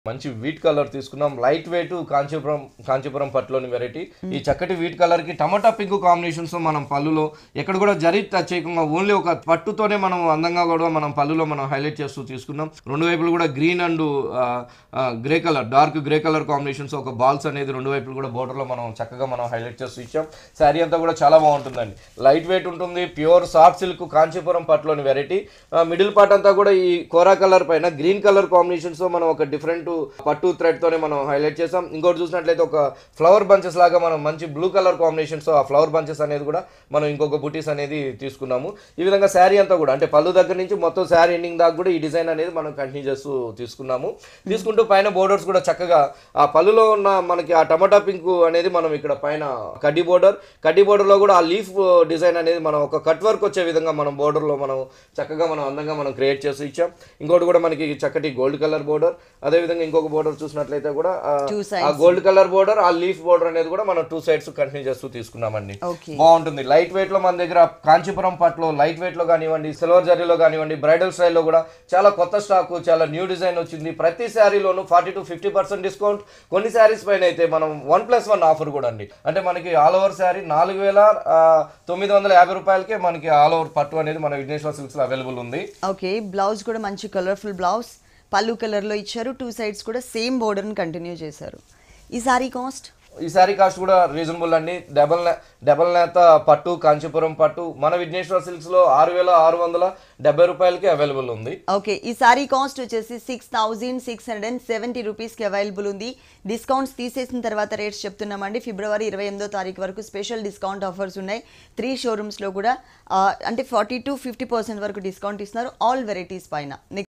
మంచి wheat colour తీసుకున్నాం light weight Kanchipuram Kanchipuram పట్టులోని వెరైటీ ఈ చక్కటి వీట్ కలర్ కి టమాటా పింక్ కాంబినేషన్స్ మనం పళ్ళులో ఎక్కడ కూడా జరీ టచ్ చేయకుండా ఓన్లీ ఒక పట్టుతోనే మనం అందంగా కూడా మనం పళ్ళులో మనం హైలైట్ చేస్తూ తీసుకున్నాం రెండు వైపులు కూడా green and grey colour dark grey colour combinations ఒక బాల్స్ అనేది రెండు వైపులు కూడా border లో మనం చక్కగా మనం హైలైట్ చేస్తూ ఇచ్చాం శారీ అంతా కూడా చాలా బాగుంటుందండి లైట్ వెయిట్ ఉంటుంది ప్యూర్ సాఫ్ట్ సిల్క్ కాంచీపురం పట్టులోని వెరైటీ మిడిల్ పార్ట్ అంతా కూడా ఈ కోరా కలర్ పైన గ్రీన్ కలర్ కాంబినేషన్స్ తో మనం ఒక డిఫరెంట్ పట్టు థ్రెడ్ తోనే మనం హైలైట్ చేసాం ఇంకోటి చూసినట్లయితే ఒక ఫ్లవర్ బంచెస్ లాగా మనం మంచి బ్లూ కలర్ కాంబినేషన్స్ ఆ ఫ్లవర్ బంచెస్ అనేది కూడా మనం ఇంకొక బుటీస్ అనేది తీసుకున్నాము ఈ విధంగా శారీ అంతా కూడా అంటే పళ్ళు దగ్గర నుంచి మొత్తం శారీ ఎండింగ్ దాకా కూడా ఈ డిజైన్ అనేది మనం కంటిన్యూ చేస్తూ తీసుకున్నాము తీసుకుంటూ పైన బోర్డర్స్ కూడా చక్కగా ఆ పళ్ళులో ఉన్న మనకి ఆ టమాటా పింక్ అనేది మనం ఇక్కడ పైన కడ్డీ బోర్డర్ కడ్డీ border లో కూడా ఆ లీఫ్ డిజైన్ అనేది మనం ఒక కట్ వర్క్ వచ్చే విధంగా మనం border లో మనం చక్కగా మనం అందంగా మనం క్రియేట్ చేసి ఇచ్చాం ఇంకోటి కూడా మనకి చక్కటి గోల్డ్ కలర్ బోర్డర్ అదే విధంగా ఇంకొక బోర్డర్ చూసినట్లయితే కూడా ఆ- Two sides. ఆ గోల్డ్ కలర్ బోర్డర్ ఆ లీఫ్ బోర్డర్ అనేది కూడా మనం టూ సైడ్స్ కంటిన్యూ చేస్తూ తీసుకున్నామండి ఓకే బాగుంటుంది లైట్ వెయిట్ లో మన దగ్గర కాంచీపురం పట్లో లైట్ వెయిట్ లో కానివ్వండి సిల్వర్ జరీలో కానివ్వండి బ్రైడల్ స్టైల్లో కూడా చాలా కొత్త స్టాక్ చాలా న్యూ డిజైన్ వచ్చింది ప్రతి శారీలోనూ forty to fifty percent discount కొన్ని శారీస్ పైన అయితే మనం వన్ ప్లస్ వన్ ఆఫర్ కూడా అండి అంటే మనకి ఆల్ ఓవర్ శారీ నాలుగు వేల ఆ, తొమ్మిది వందల యాభై రూపాయలకే మనకి ఆల్ ఓవర్ పట్టు అనేది మన విఘ్నేశ్వర సిల్క్స్ లో అవైలబుల్ ఉంది ఓకే బ్లౌజ్ కూడా మంచి కలర్ఫుల్ బ్లౌజ్ పళ్ళు కలర్లో ఇచ్చారు టూ సైడ్స్ కూడా సేమ్ బోర్డర్ని కంటిన్యూ చేశారు ఈ సారీ కాస్ట్ ఈ శారీ కాస్ట్ కూడా రీజనబుల్ అండి డబల్ నే- డబల్ నేత పట్టు కాంచీపురం పట్టు మన విఘ్నేశ్వర సిల్క్స్ లో ఆరు వేల ఆరు వందల డెబ్బై రూపాయలకి అవైలబుల్ ఉంది ఓకే ఈ సారీ కాస్ట్ వచ్చేసి six thousand six hundred and seventy రూపీస్కి అవైలబుల్ ఉంది డిస్కౌంట్స్ తీసేసిన తర్వాత రేట్స్ చెప్తున్నామండి ఫిబ్రవరి ఇరవై ఎనిమిదో తారీఖు వరకు స్పెషల్ డిస్కౌంట్ ఆఫర్స్ ఉన్నాయి త్రీ షోరూమ్స్లో కూడా ఆ, అంటే ఫార్టీ టు ఫిఫ్టీ పర్సెంట్ వరకు డిస్కౌంట్ ఇస్తున్నారు ఆల్ వెరైటీస్ పైన